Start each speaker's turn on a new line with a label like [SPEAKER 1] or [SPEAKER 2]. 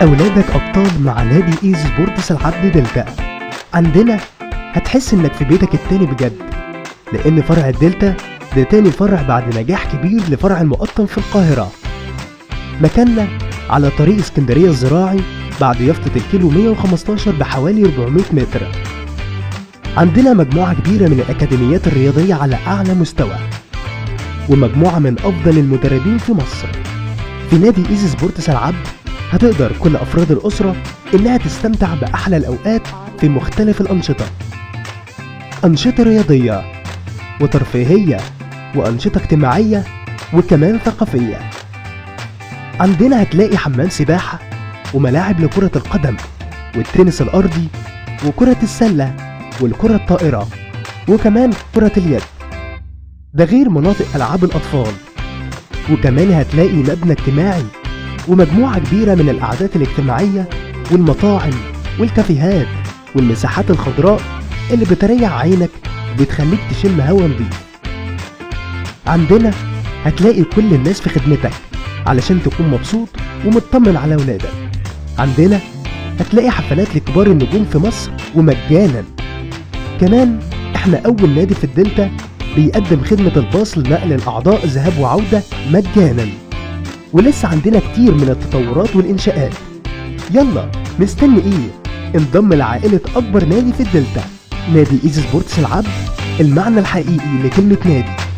[SPEAKER 1] أولادك أبطال مع نادي إيزي سبورتس العبد دلتا عندنا هتحس إنك في بيتك التاني بجد لأن فرع الدلتا ده تاني فرع بعد نجاح كبير لفرع المقطم في القاهرة مكاننا على طريق اسكندرية الزراعي بعد يافطة الكيلو 115 بحوالي 400 متر عندنا مجموعة كبيرة من الأكاديميات الرياضية على أعلى مستوى ومجموعة من أفضل المدربين في مصر في نادي إيزي سبورتس العبد هتقدر كل أفراد الأسرة إنها تستمتع بأحلى الأوقات في مختلف الأنشطة أنشطة رياضية وترفيهية وأنشطة اجتماعية وكمان ثقافية عندنا هتلاقي حمام سباحة وملاعب لكرة القدم والتنس الأرضي وكرة السلة والكرة الطائرة وكمان كرة اليد ده غير مناطق ألعاب الأطفال وكمان هتلاقي مبنى اجتماعي ومجموعة كبيرة من القعدات الاجتماعية والمطاعم والكافيهات والمساحات الخضراء اللي بتريح عينك وبتخليك تشم هوا نضيف عندنا هتلاقي كل الناس في خدمتك علشان تكون مبسوط ومطمن على ولادك عندنا هتلاقي حفلات لكبار النجوم في مصر ومجانا كمان احنا اول نادي في الدلتا بيقدم خدمة الباص لنقل الأعضاء ذهاب وعودة مجانا ولسه عندنا كتير من التطورات والإنشاءات يلا مستني ايه انضم لعائلة أكبر نادي في الدلتا نادي إيزي سبورتس العبد المعنى الحقيقي لكلمة نادي